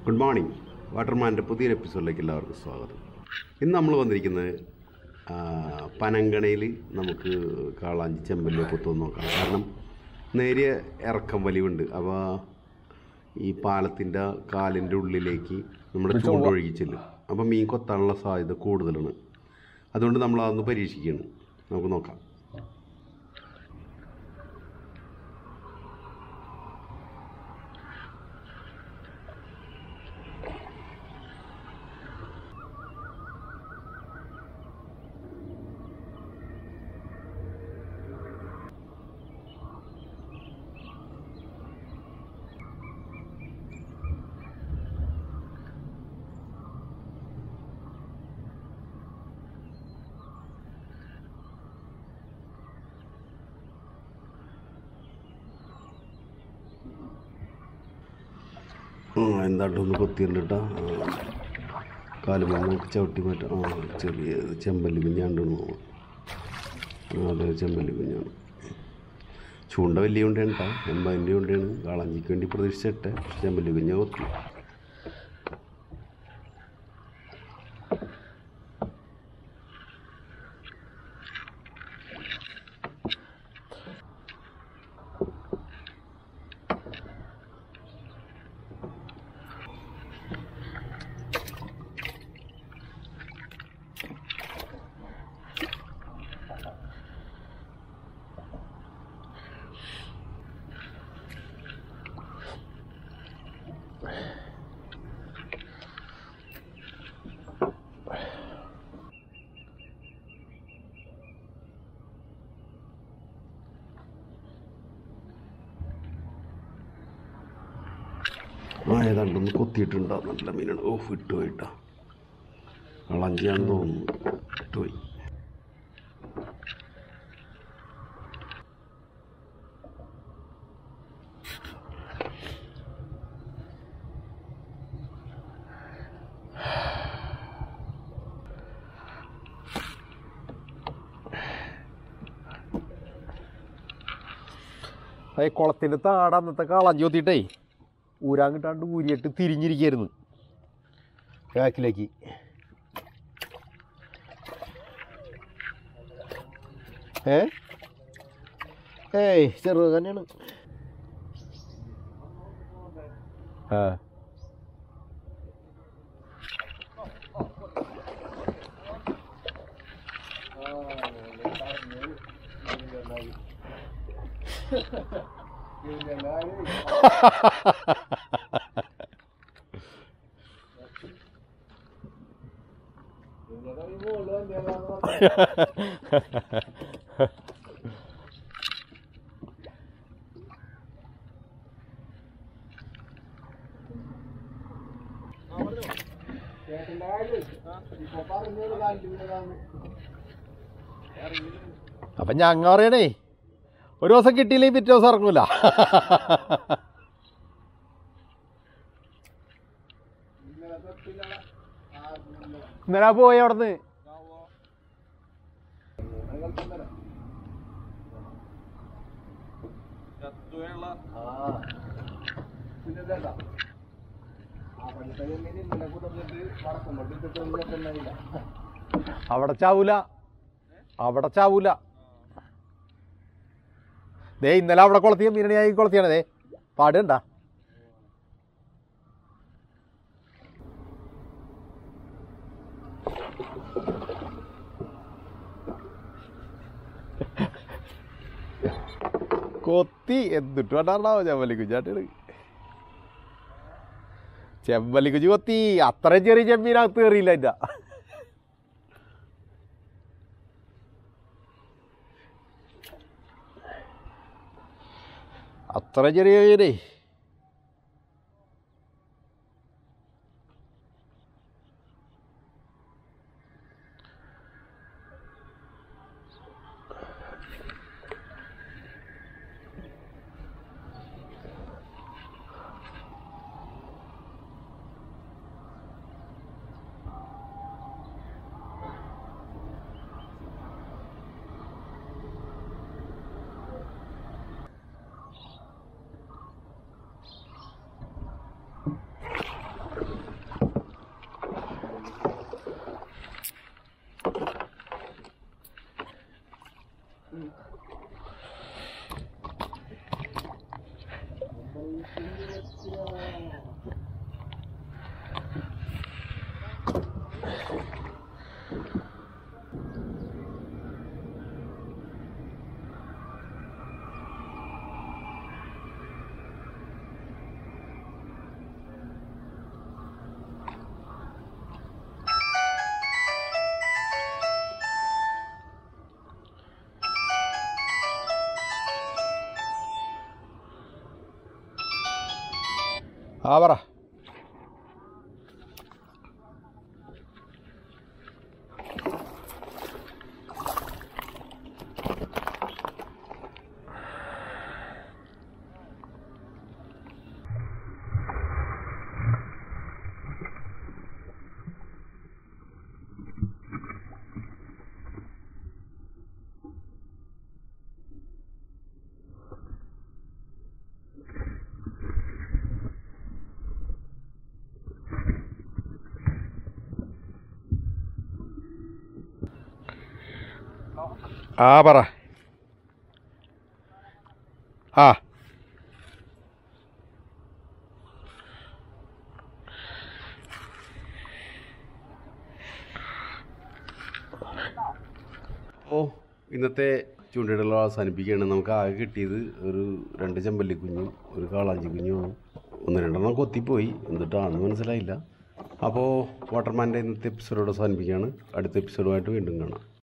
good morning വാട്ടർമാൻ്റെ പുതിയൊരു എപ്പിസോഡിലേക്ക് എല്ലാവർക്കും സ്വാഗതം ഇന്ന് നമ്മൾ വന്നിരിക്കുന്നത് ആ, പനങ്കണയിൽ നമുക്ക് കാളാഞ്ചി ചെമ്പല്ലിയെ കുത്തുമെന്ന് നോക്കാം കാരണം നേരിയ ഇറക്കം വലിവുണ്ട് അപ്പോൾ ഈ പാലത്തിൻ്റെ കാലിൻ്റെ ഉള്ളിലേക്ക് നമ്മുടെ ചൂണ്ടൊഴുകി ചെല്ലും അപ്പോൾ മീൻ കൊത്താനുള്ള സാധ്യത കൂടുതലാണ് അതുകൊണ്ട് നമ്മൾ അതൊന്ന് പരീക്ഷിക്കുകയാണ് നമുക്ക് നോക്കാം ആ എന്താണ്ട് ഒന്ന് കൊത്തിയിട്ടുണ്ട് കേട്ടോ കാലുമ നമുക്ക് ചവിട്ടി മാറ്റാം ആ ചെറിയ ചെമ്പല്ലി കുഞ്ഞാണ്ട് ആ അതെ ചെമ്പല്ലി കുഞ്ഞാണ് ചൂണ്ട വലിയ ഉണ്ടയാണ് കേട്ടോ എൺപതിൻ്റെ ഉണ്ടയാണ് കാളാഞ്ചിക്ക് വേണ്ടി പ്രതീക്ഷിച്ചിട്ടെ പക്ഷെ ചെമ്പല്ലി കുഞ്ഞ കൊത്തി ആ ഏതാണ്ടൊന്ന് കൊത്തിയിട്ടുണ്ടോ നല്ല മീനാണ് ഓ വിട്ടുപോയിട്ടാ കളഞ്ചിയാണെന്ന് തോന്നുന്നു വിട്ടുപോയി അതെ കുളത്തിൻ്റെ താട അന്നത്തെ കാളാഞ്ചി കൊത്തിയിട്ടേ ഊരാൻ കിട്ടാണ്ട് ഊരിയിട്ട് തിരിഞ്ഞിരിക്കായിരുന്നു ബാക്കിലേക്ക് ഏ ഏയ് ചെറുത് തന്നെയാണ് ആ അപ്പം ഞങ്ങ പറയണേ ഒരു ദിവസം കിട്ടിയില്ലെങ്കിൽ പിറ്റേ ദിവസം ഇറങ്ങൂല ഇന്നലെ പോയി അവിടുന്ന് അവിടെ ചാവൂല അവിടെ ചാവൂല ദേ ഇന്നലെ അവിടെ കൊളത്തിയ മീനണിയായി കൊളത്തിയാണ് ദേ പാടുണ്ടാ കൊത്തി എന്നിട്ട് വേണ്ടാണ്ടാവോ ചെമ്പല്ലി കുഞ്ഞാട്ടികള് ചെമ്പല്ലി കുഞ്ഞ് കൊത്തി അത്രയും ചെറിയ ചെമ്മീനകത്ത് കയറിയില്ല എൻ്റെ അത്ര ചെറിയ മീനേ ആ പറ ആ പറ ആ ഓ ഇന്നത്തെ ചൂണ്ടയിടൽ അവസാനിപ്പിക്കുകയാണ് നമുക്ക് ആകെ കിട്ടിയത് ഒരു രണ്ട് ചെമ്പല്ലി കുഞ്ഞും ഒരു കാളാഞ്ചി കുഞ്ഞുമാണ് ഒന്ന് രണ്ടെണ്ണം കൊത്തിപ്പോയി എന്നിട്ടാണെന്ന് മനസ്സിലായില്ല അപ്പോൾ വാട്ടർമാൻ്റെ ഇന്നത്തെ എപ്പിസോഡ് അവസാനിപ്പിക്കുകയാണ് അടുത്ത എപ്പിസോഡുമായിട്ട് വീണ്ടും കാണാം